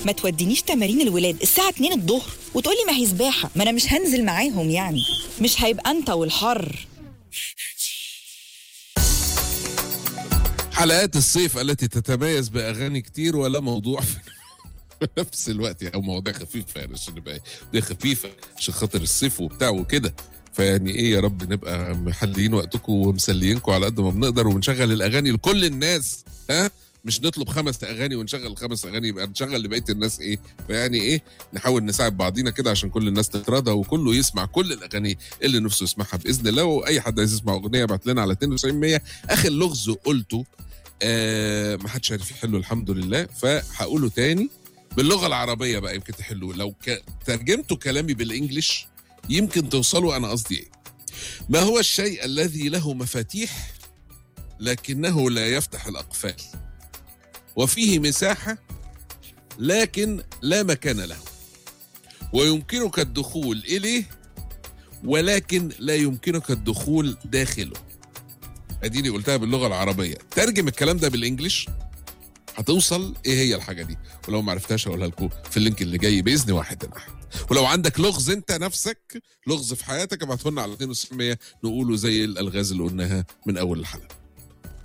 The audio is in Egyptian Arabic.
ما تودينيش تمارين الولاد الساعة 2 الظهر وتقولي ما هي سباحة ما أنا مش هنزل معاهم يعني مش هيبقى أنت والحر حلقات الصيف التي تتميز باغاني كتير ولا موضوع في نفس الوقت او مواضيع خفيفه يعني عشان نبقى دي خفيفه عشان خاطر الصيف وبتاع وكده فيعني ايه يا رب نبقى محليين وقتكم ومسليينكم على قد ما بنقدر ونشغل الاغاني لكل الناس ها مش نطلب خمس اغاني ونشغل خمس اغاني يبقى نشغل لبقيه الناس ايه فيعني ايه نحاول نساعد بعضينا كده عشان كل الناس تتراضى وكله يسمع كل الاغاني اللي نفسه يسمعها باذن الله واي حد عايز يسمع اغنيه ابعت لنا على 92 100 اخر لغز قلته آه ما حدش عارف يحله الحمد لله فهقوله تاني باللغه العربيه بقى يمكن تحلوه لو ك... ترجمتوا كلامي بالانجلش يمكن توصلوا انا قصدي ايه ما هو الشيء الذي له مفاتيح لكنه لا يفتح الاقفال وفيه مساحه لكن لا مكان له ويمكنك الدخول اليه ولكن لا يمكنك الدخول داخله اديني قلتها باللغه العربيه ترجم الكلام ده بالانجلش هتوصل ايه هي الحاجه دي ولو ما عرفتهاش هقولها لكم في اللينك اللي جاي باذن واحد احد ولو عندك لغز انت نفسك لغز في حياتك ابعته لنا على 9200 نقوله زي الالغاز اللي قلناها من اول الحلقه